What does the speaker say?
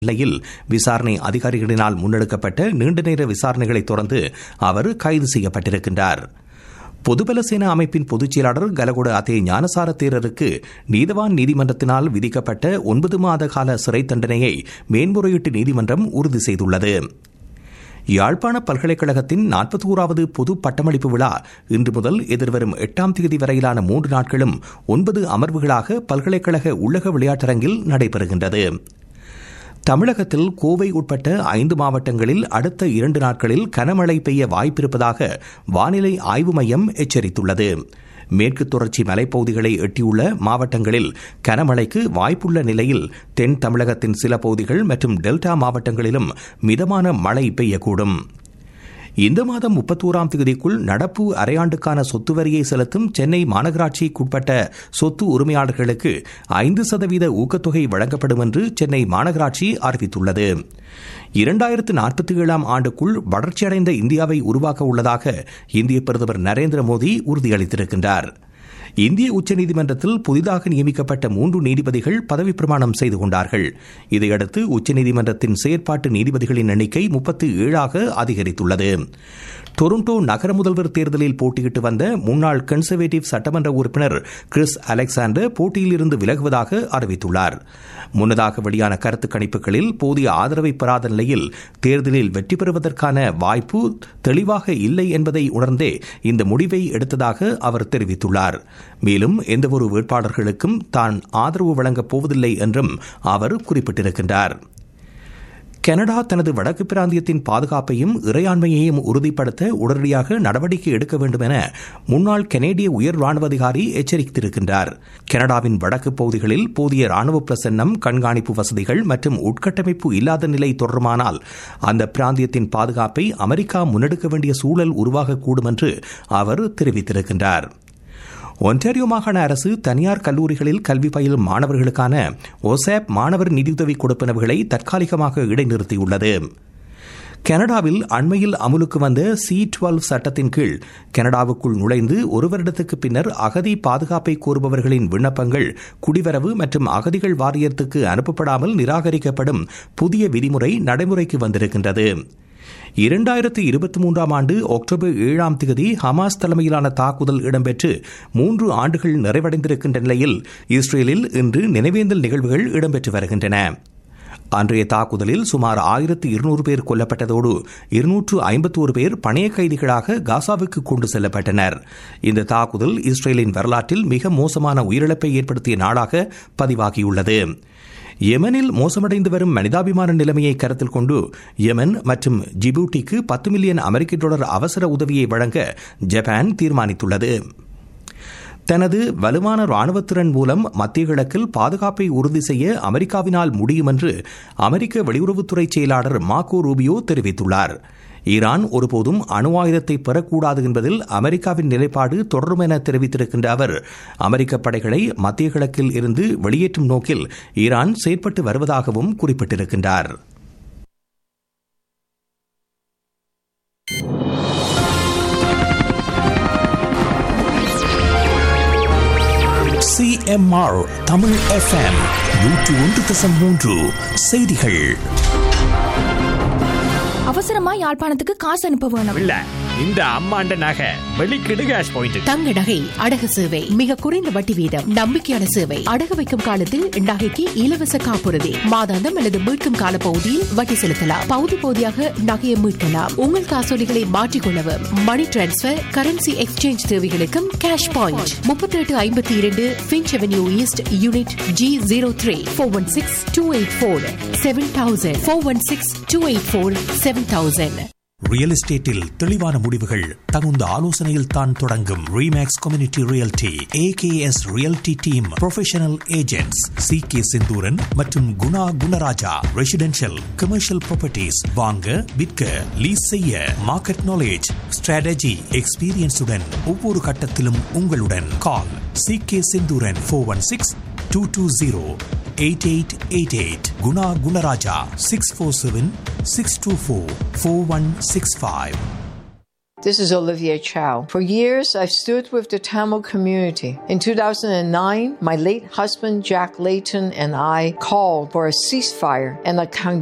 நிலையில் விசாரணை அதிகாரிகளினால் முன்னெடுக்கப்பட்ட நீண்ட நேர விசாரணைகளை தொடர்ந்து அவர் கைது செய்யப்பட்டிருக்கின்றார் பொதுபல சேனா அமைப்பின் பொதுச் செயலாளர் கலகொட அதே ஞானசார தேரருக்கு நீதவான் நீதிமன்றத்தினால் விதிக்கப்பட்ட ஒன்பது மாத கால சிறை தண்டனையை மேன்முறையீட்டு நீதிமன்றம் உறுதி செய்துள்ளது யாழ்ப்பாண பல்கலைக்கழகத்தின் நாற்பத்தோராவது பொது பட்டமளிப்பு விழா இன்று முதல் எதிர்வரும் எட்டாம் தேதி வரையிலான மூன்று நாட்களும் ஒன்பது அமர்வுகளாக பல்கலைக்கழக உள்ளக விளையாட்டரங்கில் நடைபெறுகின்றது தமிழகத்தில் கோவை உட்பட்ட ஐந்து மாவட்டங்களில் அடுத்த இரண்டு நாட்களில் கனமழை பெய்ய வாய்ப்பிருப்பதாக வானிலை ஆய்வு மையம் எச்சரித்துள்ளது மேற்கு தொடர்ச்சி மலைப்பகுதிகளை எட்டியுள்ள மாவட்டங்களில் கனமழைக்கு வாய்ப்புள்ள நிலையில் தென் தமிழகத்தின் சில பகுதிகள் மற்றும் டெல்டா மாவட்டங்களிலும் மிதமான மழை பெய்யக்கூடும் இந்த மாதம் முப்பத்தோராம் தேதிக்குள் நடப்பு அரையாண்டுக்கான சொத்து வரியை செலுத்தும் சென்னை மாநகராட்சிக்குட்பட்ட சொத்து உரிமையாளர்களுக்கு ஐந்து சதவீத ஊக்கத்தொகை வழங்கப்படும் என்று சென்னை மாநகராட்சி அறிவித்துள்ளது இரண்டாயிரத்து நாற்பத்தி ஏழாம் ஆண்டுக்குள் வளர்ச்சியடைந்த இந்தியாவை உருவாக்க உள்ளதாக இந்திய பிரதமர் நரேந்திர மோடி உறுதியளித்திருக்கின்றார் இந்திய உச்சநீதிமன்றத்தில் புதிதாக நியமிக்கப்பட்ட மூன்று நீதிபதிகள் பதவி பிரமாணம் செய்து கொண்டார்கள் இதையடுத்து உச்சநீதிமன்றத்தின் செயற்பாட்டு நீதிபதிகளின் எண்ணிக்கை முப்பத்தி ஏழாக அதிகரித்துள்ளது டொரண்டோ நகர முதல்வர் தேர்தலில் போட்டியிட்டு வந்த முன்னாள் கன்சர்வேட்டிவ் சட்டமன்ற உறுப்பினர் கிறிஸ் அலெக்சாண்டர் போட்டியிலிருந்து விலகுவதாக அறிவித்துள்ளார் முன்னதாக வெளியான கருத்து கணிப்புகளில் போதிய ஆதரவை பெறாத நிலையில் தேர்தலில் வெற்றி பெறுவதற்கான வாய்ப்பு தெளிவாக இல்லை என்பதை உணர்ந்தே இந்த முடிவை எடுத்ததாக அவர் தெரிவித்துள்ளார் மேலும் எந்தவொரு வேட்பாளர்களுக்கும் தான் ஆதரவு வழங்கப் போவதில்லை என்றும் அவர் குறிப்பிட்டிருக்கின்றார் கனடா தனது வடக்கு பிராந்தியத்தின் பாதுகாப்பையும் இறையாண்மையையும் உறுதிப்படுத்த உடனடியாக நடவடிக்கை எடுக்க வேண்டும் என முன்னாள் கனேடிய உயர் ராணுவ அதிகாரி எச்சரித்திருக்கின்றார் கனடாவின் வடக்கு பகுதிகளில் போதிய ராணுவ பிரசன்னம் கண்காணிப்பு வசதிகள் மற்றும் உட்கட்டமைப்பு இல்லாத நிலை தொடருமானால் அந்த பிராந்தியத்தின் பாதுகாப்பை அமெரிக்கா முன்னெடுக்க வேண்டிய சூழல் உருவாகக்கூடும் என்று அவர் தெரிவித்திருக்கின்றார் ஒன்டாரியோ மாகாண அரசு தனியார் கல்லூரிகளில் கல்வி பயிலும் மாணவர்களுக்கான ஒசாப் மாணவர் நிதியுதவி கொடுப்பனவுகளை தற்காலிகமாக இடைநிறுத்தியுள்ளது கனடாவில் அண்மையில் அமுலுக்கு வந்த சி டுவெல் சட்டத்தின் கீழ் கனடாவுக்குள் நுழைந்து ஒரு வருடத்துக்கு பின்னர் அகதி பாதுகாப்பை கோருபவர்களின் விண்ணப்பங்கள் குடிவரவு மற்றும் அகதிகள் வாரியத்துக்கு அனுப்பப்படாமல் நிராகரிக்கப்படும் புதிய விதிமுறை நடைமுறைக்கு வந்திருக்கின்றது இரண்டாயிரத்து இருபத்தி மூன்றாம் ஆண்டு அக்டோபர் ஏழாம் தேதி ஹமாஸ் தலைமையிலான தாக்குதல் இடம்பெற்று மூன்று ஆண்டுகள் நிறைவடைந்திருக்கின்ற நிலையில் இஸ்ரேலில் இன்று நினைவேந்தல் நிகழ்வுகள் இடம்பெற்று வருகின்றன அன்றைய தாக்குதலில் சுமார் ஆயிரத்து இருநூறு பேர் கொல்லப்பட்டதோடு இருநூற்று ஐம்பத்தோரு பேர் பணைய கைதிகளாக காசாவுக்கு கொண்டு செல்லப்பட்டனர் இந்த தாக்குதல் இஸ்ரேலின் வரலாற்றில் மிக மோசமான உயிரிழப்பை ஏற்படுத்திய நாளாக பதிவாகியுள்ளது யெமனில் மோசமடைந்து வரும் மனிதாபிமான நிலைமையை கருத்தில் கொண்டு யெமன் மற்றும் ஜிபூட்டிக்கு பத்து மில்லியன் அமெரிக்க டாலர் அவசர உதவியை வழங்க ஜப்பான் தீர்மானித்துள்ளது தனது வலுவான ராணுவத்திறன் மூலம் மத்திய கிழக்கில் பாதுகாப்பை உறுதி செய்ய அமெரிக்காவினால் முடியும் என்று அமெரிக்க வெளியுறவுத்துறை செயலாளர் மார்கோ ரூபியோ தெரிவித்துள்ளார் ஈரான் ஒருபோதும் அணு ஆயுதத்தை பெறக்கூடாது என்பதில் அமெரிக்காவின் நிலைப்பாடு தொடரும் என தெரிவித்திருக்கின்ற அவர் அமெரிக்க படைகளை மத்திய கிழக்கில் இருந்து வெளியேற்றும் நோக்கில் ஈரான் செயற்பட்டு வருவதாகவும் குறிப்பிட்டிருக்கின்றார் சிஎம்ஆர் தமிழ் எஃப்எம் நூற்று ஒன்று தசம் மூன்று செய்திகள் அவசரமா யாழ்ப்பாணத்துக்கு காசு அனுப்ப வேணும் இல்ல இந்த அம்மாண்ட நகை வெளிக்கிடு கேஷ் பாயிண்ட் தங்க நகை அடகு சேவை மிக குறைந்த வட்டி வீதம் நம்பிக்கையான சேவை அடகு வைக்கும் காலத்தில் நகைக்கு இலவச காப்புறுதி மாதாந்தம் அல்லது மீட்கும் கால பகுதியில் வட்டி செலுத்தலாம் பகுதி பகுதியாக நகையை மீட்கலாம் உங்கள் காசோலிகளை மாற்றிக்கொள்ளவும் மணி டிரான்ஸ்பர் கரன்சி எக்ஸ்சேஞ்ச் தேவைகளுக்கும் கேஷ் பாயிண்ட் முப்பத்தி எட்டு ஐம்பத்தி இரண்டு Finch avenue east unit G zero three four one six two eight four seven thousand four one six two eight four seven thousand real எஸ்டேட்டில் தெளிவான முடிவுகள் தகுந்த ஆலோசனையில் தான் தொடங்கும் Remax community realty AKS realty team professional agents C K Senthuran மற்றும் Guna Gunarajah residential commercial properties வாங்க விற்க லீஸ் செய்ய மார்க்கெட் நாலேஜ் ஸ்ட்ராட்டஜி எக்ஸ்பீரியன்ஸுடன் ஒவ்வொரு கட்டத்திலும் உங்களுடன் call C K Senthuran four one six two two zero eight eight eight eight Guna Gunarajah six four seven six two four four one six five This is Olivia Chow. For years, I've stood with the Tamil community. In 2009, my late husband Jack Layton and I called for a ceasefire and accountability